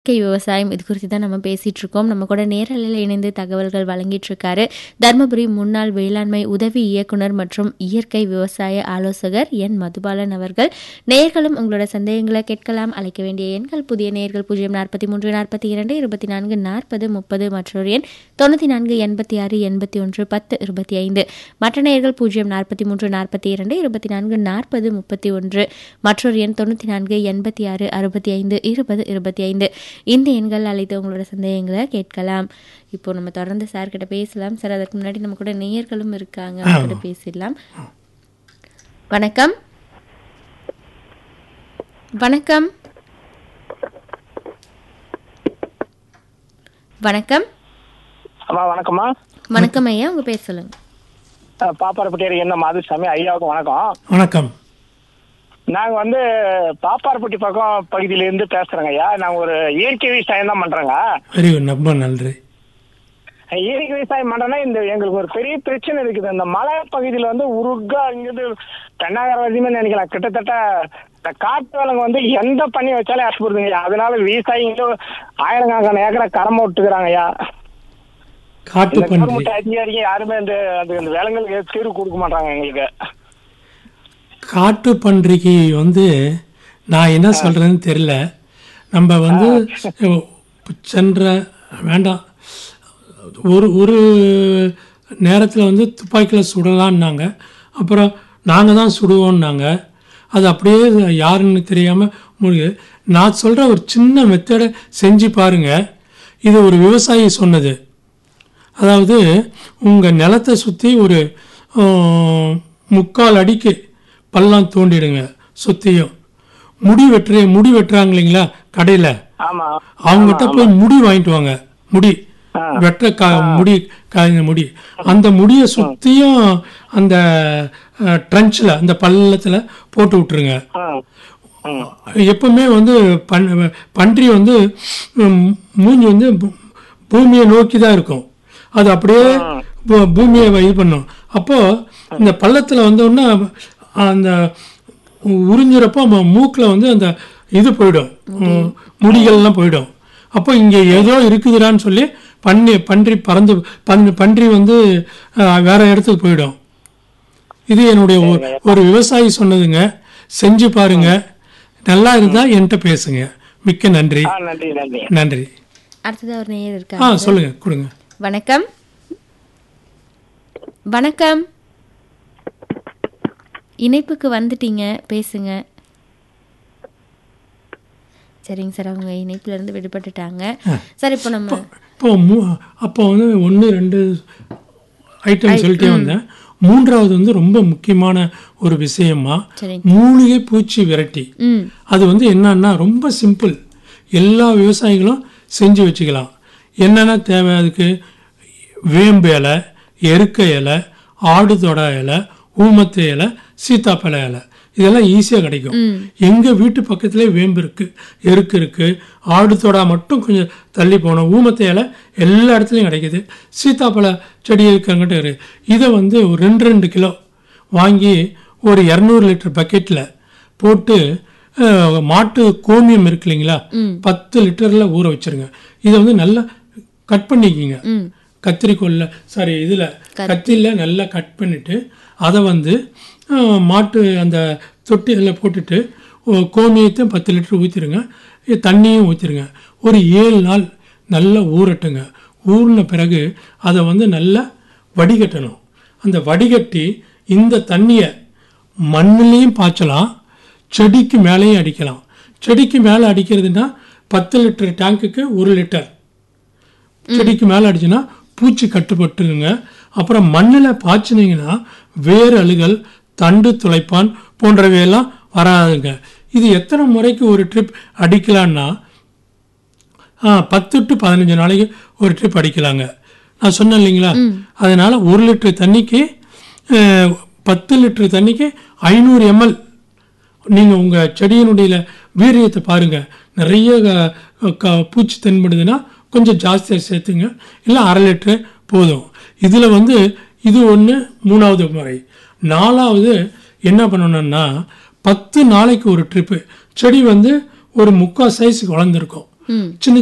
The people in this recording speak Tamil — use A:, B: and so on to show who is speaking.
A: இயற்கை விவசாயம் இது குறித்து தான் நம்ம பேசிட்டு இருக்கோம் நம்ம கூட நேரலையில் இணைந்து தகவல்கள் வழங்கிட்டு இருக்காரு தருமபுரி முன்னாள் வேளாண்மை உதவி இயக்குனர் மற்றும் இயற்கை விவசாய ஆலோசகர் என் மதுபாலன் அவர்கள் நேர்களும் உங்களோட சந்தேகங்களை கேட்கலாம் அழைக்க வேண்டிய எண்கள் புதிய நேர்கள் பூஜ்ஜியம் நாற்பத்தி மூன்று நாற்பத்தி இரண்டு இருபத்தி நான்கு நாற்பது முப்பது மற்றொரு எண் தொண்ணூற்றி நான்கு எண்பத்தி ஆறு எண்பத்தி ஒன்று பத்து இருபத்தி ஐந்து மற்ற நேர்கள் பூஜ்ஜியம் நாற்பத்தி மூன்று நாற்பத்தி இரண்டு இருபத்தி நான்கு நாற்பது முப்பத்தி ஒன்று மற்றொரு எண் தொண்ணூற்றி நான்கு எண்பத்தி ஆறு அறுபத்தி ஐந்து இருபது இருபத்தி ஐந்து இந்த எண்கள் அழைத்து உங்களோட சந்தேகங்களை கேட்கலாம் இப்போ நம்ம தொடர்ந்து சார் கிட்ட பேசலாம் சார் அதுக்கு முன்னாடி நம்ம கூட நேயர்களும் இருக்காங்க அவங்க கிட்ட பேசிடலாம் வணக்கம் வணக்கம் வணக்கம்
B: அம்மா வணக்கம்மா
A: வணக்கம் ஐயா உங்க பேர் சொல்லுங்க
B: அஹ் பாப்பாரப்பட்டி என்ன மாதுசாமி ஐயாவுக்கு வணக்கம்
C: வணக்கம்
B: நாங்க வந்து பாப்பாரப்பட்டி பக்கம் பகுதியில இருந்து பேசுறேங்க ஐயா நாங்க ஒரு இயற்கை விவசாயம் தான் பண்றோங்க
C: வெரி குட் ரொம்ப நன்றி
B: இயற்கை விவசாயம் பண்றோம்னா இந்த எங்களுக்கு ஒரு பெரிய பிரச்சனை இருக்குது இந்த மலை பகுதியில வந்து உருக்கா இங்கிருந்து பெண்ணாகர வரையுமே நினைக்கலாம் கிட்டத்தட்ட இந்த காட்டு விலங்கு வந்து எந்த பண்ணி வச்சாலும் ஏற்படுதுங்க ஐயா அதனால விவசாயிங்க ஆயிரக்கணக்கான ஏக்கரை கரம விட்டுக்கிறாங்க ஐயா
C: காட்டு
B: இந்த
C: பன்றி
B: கவர்மெண்ட் அதிகாரிங்க யாருமே இந்த அந்த இந்த விலங்குகளுக்கு தீர்வு கொடுக்க மாட்டாங்க எங்களுக்கு
C: காட்டு பன்றிக்கு வந்து நான் என்ன சொல்றேன்னு தெரியல நம்ம வந்து சென்ற வேண்டாம் ஒரு ஒரு நேரத்தில் வந்து துப்பாக்கியில் சுடலான்னாங்க அப்புறம் நாங்கள் தான் சுடுவோம்னாங்க அது அப்படியே யாருன்னு தெரியாமல் முடியுது நான் சொல்கிற ஒரு சின்ன மெத்தடை செஞ்சு பாருங்க இது ஒரு விவசாயி சொன்னது அதாவது உங்கள் நிலத்தை சுற்றி ஒரு ஆ, முக்கால் அடிக்கு பள்ளம் தோண்டிடுங்க சுற்றியும் முடி வெட்டுற முடி வெட்டுறாங்க இல்லைங்களா கடையில்
B: ஆமா
C: அவங்ககிட்ட போய் முடி வாங்கிட்டு வாங்க முடி வெட்ட கா முடி காய்ந்த முடி அந்த முடியை சுற்றியும் அந்த ட்ரன்ச்சில் அந்த பள்ளத்தில் போட்டு விட்டுருங்க
B: ஆ ம்
C: எப்பவுமே வந்து பன் பன்றி வந்து ம், மூஞ்சி வந்து பூ- பூமியை நோக்கி தான் இருக்கும் அது அப்படியே பூ- பூமியை இது பண்ணும் அப்போ இந்த பள்ளத்தில் வந்தோடனே அந்த உறிஞ்சிறப்போ மூக்கில் வந்து அந்த இது போயிடும் ம், முடிகள்லாம் போயிடும் அப்போ இங்கே ஏதோ இருக்குதுடான்னு சொல்லி பன்றி பன்றி பறந்து பன் பன்றி வந்து அஹ், வேற இடத்துக்கு போயிடும் இது என்னுடைய ஒரு- ஒரு விவசாயி சொன்னதுங்க செஞ்சு பாருங்க நல்லா இருந்தா என்கிட்ட பேசுங்க மிக்க நன்றி
B: ஆ நன்றி நன்றி
C: நன்றி
A: அடுத்ததா ஒரு நேயர்
C: ஆ
A: இருக்காங்க
C: சொல்லுங்க கொடுங்க
A: வணக்கம் வணக்கம் இணைப்புக்கு வந்துட்டீங்க பேசுங்க சரிங்க சார் அவங்க இணைப்புல இருந்து விடுபட்டுட்டாங்க சார் இப்போ நம்ம
C: இப்போ மூ அப்போ வந்து ஒன்று ரெண்டு ஐட்டம் சொல்லிட்டே வந்தேன் மூன்றாவது வந்து ரொம்ப முக்கியமான ஒரு விஷயமா
A: சரிங்க
C: மூலிகை பூச்சி விரட்டி
A: ம்
C: அது வந்து என்னன்னா ரொம்ப சிம்பிள் எல்லா விவசாயிகளும் செஞ்சு வச்சுக்கலாம் என்னென்ன தேவை அதுக்கு வேம்பு இலை எருக்க இலை ஆடு தொடை இலை ஊமத்து இலை சீத்தாப்பழ இலை இதெல்லாம் ஈஸியாக கிடைக்கும் எங்கள் வீட்டு பக்கத்துலேயே வேம்பு இருக்கு எருக்கு இருக்கு ஆடு தொடா மட்டும் கொஞ்சம் தள்ளி போனோம் ஊமத்து இலை எல்லா இடத்துலையும் கிடைக்குது சீத்தாப்பழ செடி இருக்கங்கிட்ட இருக்கு இதை வந்து ஒரு ரெண்டு ரெண்டு கிலோ வாங்கி ஒரு இரநூறு லிட்டர் பக்கெட்டில் போட்டு அஹ், மாட்டு கோமியம் இருக்கு இல்லைங்களா பத்து லிட்டர்ல ஊற வச்சிருங்க இதை வந்து நல்லா கட் பண்ணிக்கிங்க
A: ம்
C: கத்திரிக்கோல்ல சாரி இதில் கத்தியில் நல்லா கட் பண்ணிட்டு அதை வந்து அஹ், மாட்டு அந்த தொட்டியில் போட்டுட்டு ஒ- கோமியத்தையும் பத்து லிட்டர் ஊற்றிடுங்க தண்ணியும் ஊற்றிடுங்க ஒரு ஏழு நாள் நல்லா ஊறட்டுங்க ஊறின பிறகு அதை வந்து நல்லா வடிகட்டணும் அந்த வடிகட்டி இந்த தண்ணியை மண்ணுலேயும் பாய்ச்சலாம் செடிக்கு மேலேயும் அடிக்கலாம் செடிக்கு மேலே அடிக்கிறதுனா பத்து லிட்டர் டேங்குக்கு ஒரு லிட்டர் செடிக்கு மேலே அடிச்சுன்னா பூச்சி கட்டுப்பட்டுருங்க அப்புறம் மண்ணில் பாய்ச்சினீங்கன்னா வேர் அழுகல் தண்டு துளைப்பான் போன்றவையெல்லாம் வராதுங்க இது எத்தனை முறைக்கு ஒரு ட்ரிப் அடிக்கலான்னா ஆ, பத்து டு பதினஞ்சு நாளைக்கு ஒரு ட்ரிப் அடிக்கலாங்க நான் சொன்னேன் இல்லைங்களா அதனால ஒரு லிட்டர் தண்ணிக்கு அஹ், பத்து லிட்டர் தண்ணிக்கு ஐநூறு எம்எல் நீங்கள் உங்கள் செடியினுடைய வீரியத்தை பாருங்கள் நிறைய க- க- பூச்சி தென்படுதுன்னா கொஞ்சம் ஜாஸ்தியாக சேர்த்துங்க இல்லை அரை லிட்டரு போதும் இதில் வந்து இது ஒன்று மூணாவது முறை நாலாவது என்ன பண்ணணும்னா பத்து நாளைக்கு ஒரு ட்ரிப்பு செடி வந்து ஒரு முக்கால் சைஸுக்கு வளர்ந்துருக்கும்
A: ம்
C: சின்ன